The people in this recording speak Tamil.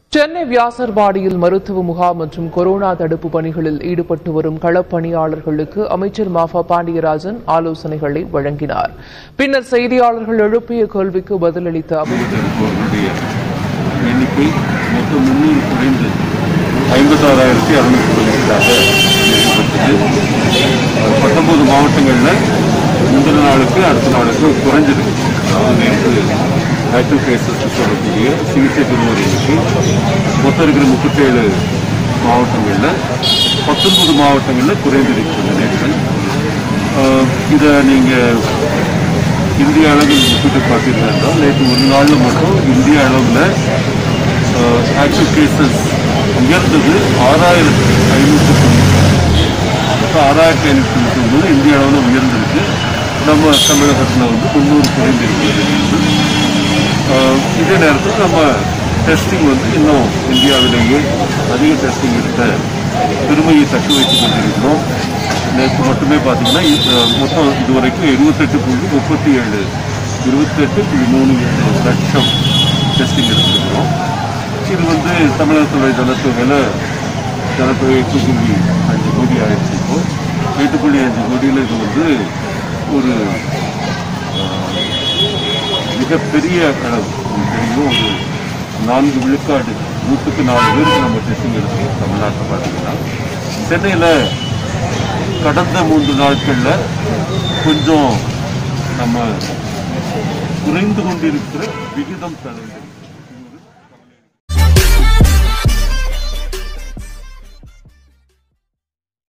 சென்னை வியாசர்பாடியில் மருத்துவ முகாம் மற்றும் கொரோனா தடுப்பு பணிகளில் ஈடுபட்டு வரும் களப்பணியாளர்களுக்கு அமைச்சர் மாஃபா பாண்டியராஜன் ஆலோசனைகளை வழங்கினார் பின்னர் செய்தியாளர்கள் எழுப்பிய கேள்விக்கு பதிலளித்த அவர் இருப்பவர்களுடைய எண்ணிக்கை மொத்தம் முன்னூறு குறைந்து ஐம்பத்தாறாயிரத்தி அறுநூத்தி தொண்ணூறாக ஏற்பட்டது பத்தொன்பது மாவட்டங்களில் முந்தின நாளுக்கு அடுத்த நாளுக்கு குறைஞ்சிருக்கு அதாவது நேற்று ஆக்டிவ் கேசஸ் சொல்லக்கூடிய சிகிச்சை பெறுவோர் எண்ணிக்கை மொத்தம் இருக்கிற முப்பத்தேழு மாவட்டங்களில் பத்தொன்பது மாவட்டங்களில் குறைந்திருக்கிறது நேற்று ஆஹ் இதை நீங்கள் இந்திய அளவில் ஒப்பிட்டு பார்த்தீர்கள் என்றால் நேற்று ஒரு நாளில் மட்டும் இந்திய அளவில் ஆக்டிவ் கேசஸ் உயர்ந்தது ஆறாயிரத்தி ஐநூற்றி தொண்ணூற்றி மொத்தம் ஆறாயிரத்தி ஐநூற்றி தொண்ணூற்றி ஒன்பது இந்திய அளவில் உயர்ந்திருக்கு நம்ம தமிழகத்தில் வந்து முந்நூறு குறைந்திருக்கிறது என்று ஆஹ் இதே நேரத்தில் நம்ம டெஸ்டிங் வந்து இன்னும் இந்தியாவிலேயே அதிக டெஸ்டிங் எடுத்த பெருமையை தக்க வைத்துக் கொண்டிருக்கிறோம் நேற்று மட்டுமே பார்த்தீங்கன்னா இது- மொத்தம் இதுவரைக்கும் இருபத்தெட்டு புள்ளி முப்பத்தி ஏழு இருபத்தெட்டு புள்ளி மூணு லட்சம் டெஸ்டிங் எடுத்திருக்கிறோம் இது வந்து தமிழகத்துடைய ஜனத்தொகையில் ஜனத்தொகை எட்டு புள்ளி அஞ்சு கோடி ஆயிடுச்சு இப்போ எட்டு புள்ளி அஞ்சு கோடியில் இது வந்து ஒரு மிகப்பெரிய அளவு உங்களுக்கு தெரியும் ஒரு நான்கு விழுக்காடு நூற்றுக்கு நாலு பேருக்கு நம்ம டெஸ்டிங் எடுத்தோம் தமிழ்நாட்டில் பார்த்தீங்கன்னா சென்னையில் கடந்த மூன்று நாட்களில் கொஞ்சம் நம்ம குறைந்து கொண்டிருக்கிற விகிதம் தடைந்து